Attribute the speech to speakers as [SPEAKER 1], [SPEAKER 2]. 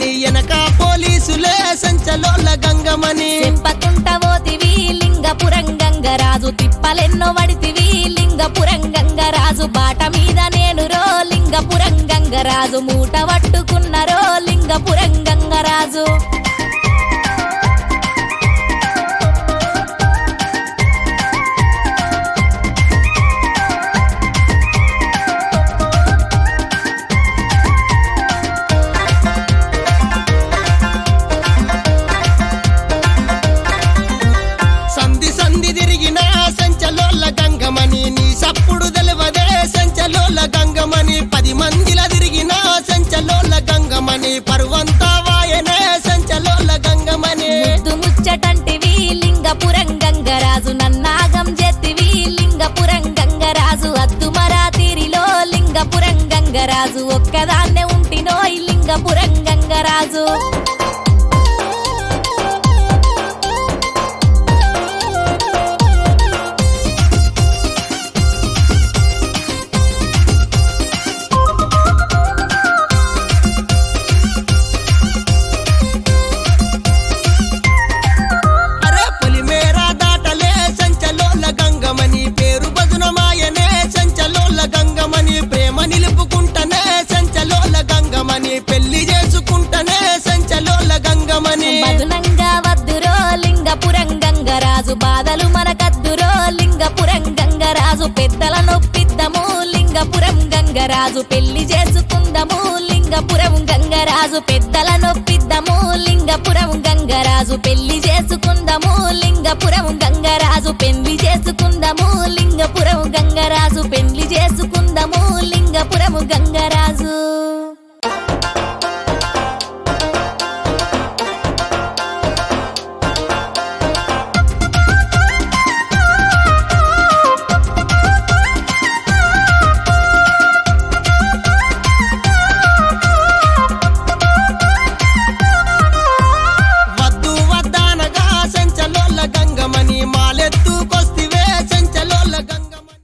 [SPEAKER 1] గంగమని వెనక పోలీసులే సంచలోల గంగమని
[SPEAKER 2] చెప్పకుంటవోతివి లింగపురం గంగరాజు తిప్పలెన్నో వడితివి లింగపురం గంగరాజు బాట మీద నేను రో లింగపురం గంగరాజు మూట పట్టుకున్నరో లింగపురం గంగరాజు
[SPEAKER 1] సంధి సంధి తిరిగిన సంచలోల గంగమని నీ సప్పుడు తెలవదే సంచలోల గంగమని పది మందిల తిరిగిన సంచలోల గంగమని పరువంతా వాయనే సంచలోల గంగమని
[SPEAKER 2] ముద్దు ముచ్చటంటివి లింగపురం గంగరాజు నన్నాగం జెత్తివి లింగపురం గంగరాజు అద్దుమరా తీరిలో లింగపురం గంగరాజు ఒక్కదాన్నే ఉంటినోయ్ లింగపురం గంగరాజు
[SPEAKER 1] అరే పొలిమేరా దాటలే సంచలోల గంగమని పేరు బదునమాయనే సంచలోల గంగమని ప్రేమ నిలుపుకుంటనే సంచలోల గంగమని పెళ్లి చేసుకుంటనే సంచలోల గంగమని
[SPEAKER 2] మధునంగా వద్దురో లింగపురం గంగరాజు బాధలు మనకద్దురో లింగపురం గంగరాజు పెద్దల నొప్పిద్దము లింగపురం గంగరాజు పెళ్లి చేసుకుందము లింగపురం గంగరాజు పెద్దల నొప్పిద్దము లింగపురం గంగరాజు పెళ్లి చేసుకుందము లింగపురం గంగరాజు పెళ్లి చేసుకుందము